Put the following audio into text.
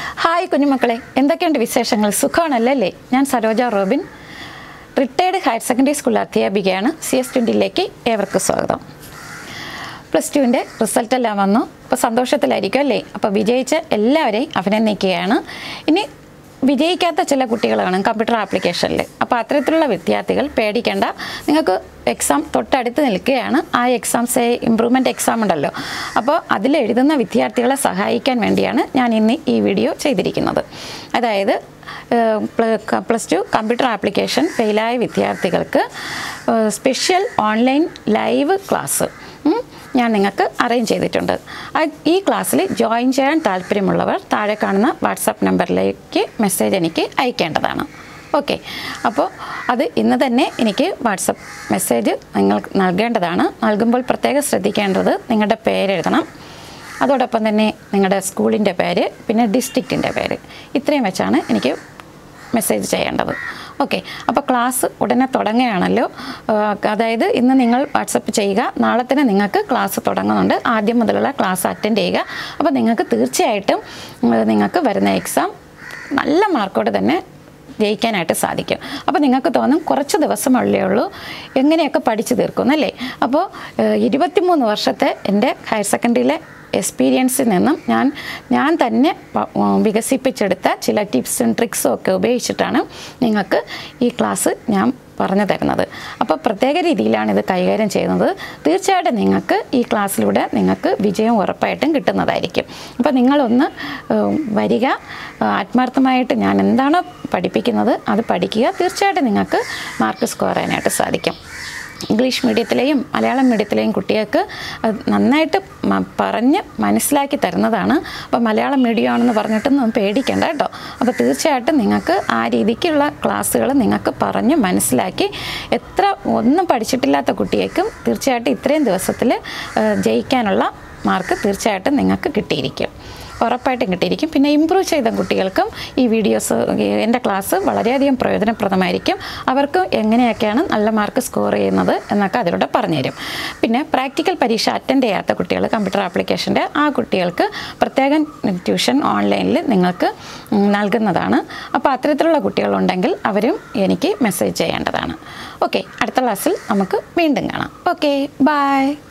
hi കുഞ്ഞുമക്കളെ എന്തൊക്കെയുണ്ട് വിശേഷങ്ങൾ സുഖമാണല്ലേ അല്ലേ ഞാൻ Saroja Robin retired higher secondary school അധ്യാപികയാണ് സി എസ് ട്വൻറ്റിയിലേക്ക് ഏവർക്കും സ്വാഗതം പ്ലസ് ടുവിൻ്റെ റിസൾട്ട് എല്ലാം വന്നു അപ്പോൾ സന്തോഷത്തിലായിരിക്കും അല്ലേ അപ്പോൾ വിജയിച്ച എല്ലാവരെയും അഭിനന്ദിക്കുകയാണ് ഇനി വിജയിക്കാത്ത ചില കുട്ടികൾ കാണും കമ്പ്യൂട്ടർ ആപ്ലിക്കേഷനിൽ അപ്പോൾ അത്തരത്തിലുള്ള വിദ്യാർത്ഥികൾ പേടിക്കേണ്ട നിങ്ങൾക്ക് എക്സാം തൊട്ടടുത്ത് നിൽക്കുകയാണ് ആ എക്സാംസ് ഇമ്പ്രൂവ്മെൻറ്റ് എക്സാം ഉണ്ടല്ലോ അപ്പോൾ അതിൽ എഴുതുന്ന വിദ്യാർത്ഥികളെ സഹായിക്കാൻ വേണ്ടിയാണ് ഞാൻ ഇന്ന് ഈ വീഡിയോ ചെയ്തിരിക്കുന്നത് അതായത് പ്ലസ് ടു കമ്പ്യൂട്ടർ ആപ്ലിക്കേഷൻ ഫെയിലായ വിദ്യാർത്ഥികൾക്ക് സ്പെഷ്യൽ ഓൺലൈൻ ലൈവ് ക്ലാസ് ഞാൻ നിങ്ങൾക്ക് അറേഞ്ച് ചെയ്തിട്ടുണ്ട് ആ- ഈ ക്ലാസ്സിൽ ജോയിൻ ചെയ്യാൻ താല്പര്യമുള്ളവർ താഴെ കാണുന്ന വാട്സാപ്പ് നമ്പറിലേക്ക് മെസ്സേജ് എനിക്ക് അയക്കേണ്ടതാണ് ഓക്കെ അപ്പോൾ അത് ഇന്ന് തന്നെ എനിക്ക് വാട്സപ്പ് മെസ്സേജ് നിങ്ങൾ നൽകേണ്ടതാണ് നൽകുമ്പോൾ പ്രത്യേകം ശ്രദ്ധിക്കേണ്ടത് നിങ്ങളുടെ പേരെഴുതണം അതോടൊപ്പം തന്നെ നിങ്ങളുടെ സ്കൂളിൻ്റെ പേര് പിന്നെ ഡിസ്ട്രിക്റ്റിൻ്റെ പേര് ഇത്രയും വെച്ചാണ് എനിക്ക് മെസ്സേജ് ചെയ്യേണ്ടത് ഓക്കെ അപ്പോൾ ക്ലാസ് ഉടനെ തുടങ്ങുകയാണല്ലോ ആ, അതായത് ഇന്ന് നിങ്ങൾ വാട്സപ്പ് ചെയ്യുക നാളെ തന്നെ നിങ്ങൾക്ക് ക്ലാസ് തുടങ്ങുന്നുണ്ട് ആദ്യം മുതലുള്ള ക്ലാസ് അറ്റൻഡ് ചെയ്യുക അപ്പോൾ നിങ്ങൾക്ക് തീർച്ചയായിട്ടും ഉം, നിങ്ങൾക്ക് വരുന്ന എക്സാം നല്ല മാർക്കോടെ തന്നെ ജയിക്കാനായിട്ട് സാധിക്കും അപ്പോൾ നിങ്ങൾക്ക് തോന്നും കുറച്ച് ദിവസമുള്ളേ ഉള്ളൂ എങ്ങനെയൊക്കെ പഠിച്ചു തീർക്കുന്നല്ലേ അപ്പോൾ ഇരുപത്തിമൂന്ന് വർഷത്തെ എൻ്റെ ഹയർ സെക്കൻഡറിയിലെ എക്സ്പീരിയൻസിൽ നിന്നും ഞാൻ ഞാൻ തന്നെ പ- ഉം, വികസിപ്പിച്ചെടുത്ത ചില ടിപ്സും ട്രിക്സും ഒക്കെ ഉപയോഗിച്ചിട്ടാണ് നിങ്ങൾക്ക് ഈ ക്ലാസ് ഞാൻ പറഞ്ഞു തരുന്നത് അപ്പോൾ പ്രത്യേക രീതിയിലാണ് ഇത് കൈകാര്യം ചെയ്യുന്നത് തീർച്ചയായിട്ടും നിങ്ങൾക്ക് ഈ ക്ലാസ്സിലൂടെ നിങ്ങൾക്ക് വിജയം ഉറപ്പായിട്ടും കിട്ടുന്നതായിരിക്കും അപ്പോൾ നിങ്ങളൊന്ന് ഉം, വരിക ആ, ആത്മാർത്ഥമായിട്ട് ഞാൻ എന്താണോ പഠിപ്പിക്കുന്നത് അത് പഠിക്കുക തീർച്ചയായിട്ടും നിങ്ങൾക്ക് മാർക്ക് സ്കോർ ചെയ്യാനായിട്ട് സാധിക്കും ഇംഗ്ലീഷ് മീഡിയത്തിലെയും മലയാളം മീഡിയത്തിലെയും കുട്ടികൾക്ക് അത് നന്നായിട്ട് മ- പറഞ്ഞ് മനസ്സിലാക്കി തരുന്നതാണ് അപ്പോൾ മലയാളം മീഡിയം ആണെന്ന് പറഞ്ഞിട്ടൊന്നും പേടിക്കേണ്ട കേട്ടോ അപ്പോൾ തീർച്ചയായിട്ടും നിങ്ങൾക്ക് ആ രീതിക്കുള്ള ക്ലാസ്സുകൾ നിങ്ങൾക്ക് പറഞ്ഞ് മനസ്സിലാക്കി എത്ര ഒന്നും പഠിച്ചിട്ടില്ലാത്ത കുട്ടിയേക്കും തീർച്ചയായിട്ടും ഇത്രയും ദിവസത്തിൽ ജയിക്കാനുള്ള മാർക്ക് തീർച്ചയായിട്ടും നിങ്ങൾക്ക് കിട്ടിയിരിക്കും ഉറപ്പായിട്ടും കിട്ടിയിരിക്കും പിന്നെ ഇമ്പ്രൂവ് ചെയ്ത കുട്ടികൾക്കും ഈ വീഡിയോസ് എൻ്റെ ക്ലാസ് വളരെയധികം പ്രയോജനപ്രദമായിരിക്കും അവർക്ക് എങ്ങനെയൊക്കെയാണ് നല്ല മാർക്ക് സ്കോർ ചെയ്യുന്നത് എന്നൊക്കെ അതിലൂടെ പറഞ്ഞുതരും പിന്നെ പ്രാക്ടിക്കൽ പരീക്ഷ അറ്റൻഡ് ചെയ്യാത്ത കുട്ടികൾ കമ്പ്യൂട്ടർ ആപ്ലിക്കേഷൻ്റെ ആ കുട്ടികൾക്ക് പ്രത്യേകം ട്യൂഷൻ ഓൺലൈനിൽ നിങ്ങൾക്ക് ഉം, നൽകുന്നതാണ് അപ്പോൾ അത്തരത്തിലുള്ള കുട്ടികളുണ്ടെങ്കിൽ അവരും എനിക്ക് മെസ്സേജ് ചെയ്യേണ്ടതാണ് ഓക്കെ അടുത്ത ക്ലാസ്സിൽ നമുക്ക് വീണ്ടും കാണാം ഓക്കെ ബൈ